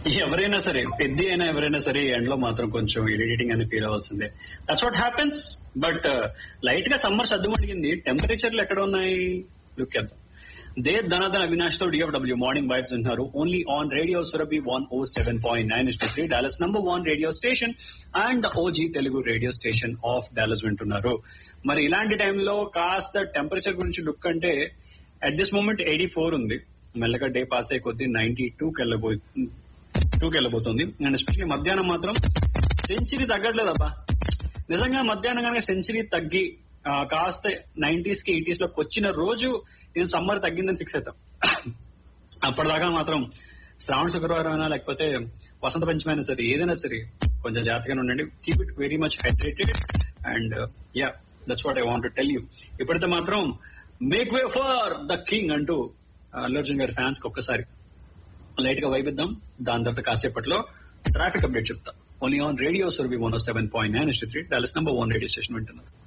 ఎవరైనా సరే పెద్ద అయినా ఎవరైనా సరే ఎండ్ లో మాత్రం కొంచెం ఇరిటేటింగ్ అని ఫీల్ అవ్వాల్సిందే that's what happens but light గా సమ్మర్ సర్దుమడిగింది టెంపరేచర్లు ఎక్కడ ఉన్నాయి లుక్ చేద్దాం దే ధనాధన అవినాష్ తో డిఎఫ్డబ్ల్యూ మార్నింగ్ వైబ్స్ అంటున్నారు only on radio Surabhi one O seven point nine is three Dallas number one radio station and OG Telugu radio station of Dallas వింటున్నారు మరి ఇలాంటి టైంలో కాస్త టెంపరేచర్ గురించి లుక్ అంటే at this moment eighty four ఉంది మెల్లగా డే పాస్ అయ్యే కొద్దీ నైన్టీ టూకి వెళ్ళబోయి టూకి వెళ్ళబోతుంది అండ్ ఎస్పెషల్లీ మధ్యాహ్నం మాత్రం సెంచరీ తగ్గట్లేదబ్బా నిజంగా మధ్యాహ్నం కనుక సెంచరీ తగ్గి ఆ, కాస్త నైన్టీస్ కి ఎయిటీస్ లోకి వచ్చిన రోజు నేను సమ్మర్ తగ్గిందని ఫిక్స్ అవుతాం అప్పటిదాకా మాత్రం శ్రావణ శుక్రవారం అయినా లేకపోతే వసంత పంచమి అయినా సరే ఏదైనా సరే కొంచెం జాగ్రత్తగానే ఉండండి keep it very much hydrated and ya that's what I want tell you ఇప్పుడైతే మాత్రం make way for the king అంటూ అల్లు అర్జున్ గారి ఫ్యాన్స్ కి ఒక్కసారి లైట్ గా వైపిద్దాం దాని తర్వాత కాసేపట్లో ట్రాఫిక్ అప్డేట్ చెప్తా only on radio Surabhi one seven point nine three Dallas number one radio station వింటున్నారు